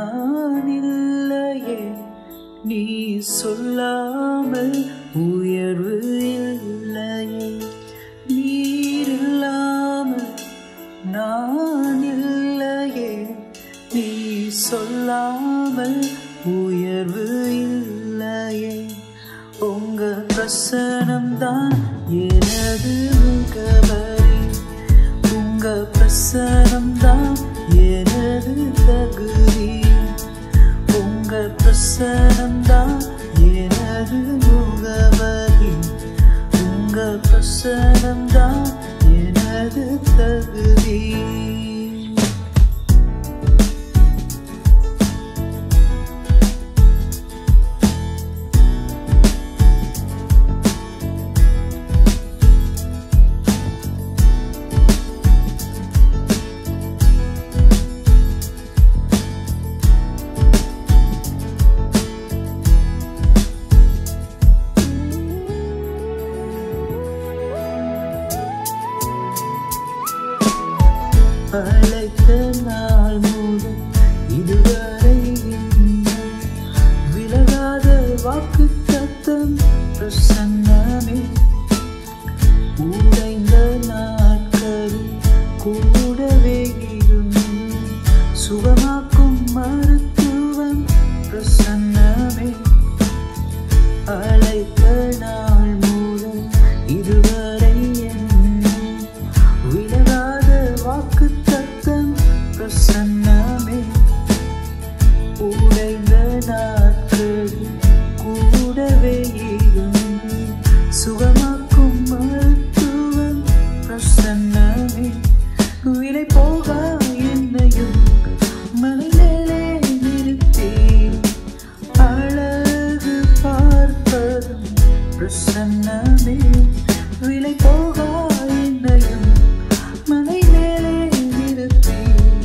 நான் இல்லையே நீ சொல்லாமல் உயர்வு இல்லையே நீர் இல்லாமல் நான் இல்லையே நீ சொல்லாமல் உயர்வு இல்லையே உங்க பிரசனம்தான் எனது முகவரி உங்க பிரசனம்தான் எனது தகுதி உங்க பிரசனம்தான் எனது முகவரி உங்க பிரசனம்தான் எனது தகுதி அழைத்த நாள் முதல் இதுவரை இன்னும் விலகாத வாக்கு தத்தம் பிரசன்னமே உடைந்த நாட்களில் கூடவே இருந்து சுகமாக்கும் மருத்துவம் பிரசன்னமே அழைத்த நாள் முதல் இதுவரை என்னும் விலகாத வாக்கு தத்தம் பிரசன்னமே உடைந்த நாட்களில் கூடவே இருந்து சுகமாக்கும் மருத்துவம் பிரசன்னமே விலை போகா என்னையும் மலை மேலே நிறுத்தி அழகு பார்ப்பதும் பிரசன்னமே விலை போகா என்னையும் மலை மேலே நிறுத்தி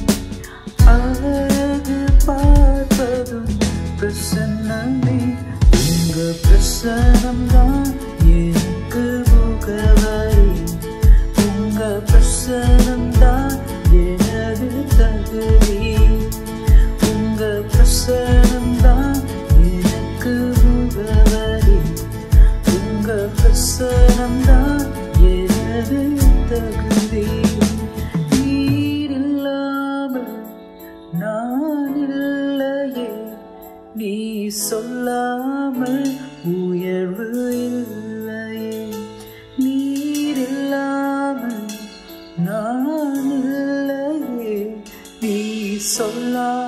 அழகு பார்ப்பதும் பிரசன்னமே உங்க பிரசனம்தான் எனக்கு முகவரி உங்க பிரசனம்தான் எனது தகுதி உங்க பிரசனம்தான் எனக்கு முகவரி உங்க பிரசனம்தான் எனது தகுதி நீர் இல்லாமல் நான் இல்லையே நீ சொல்லாமல் உயர்வு இல்லையே நீர் இல்லாமல் நான் இல்லையே நீ சொல்லாமல்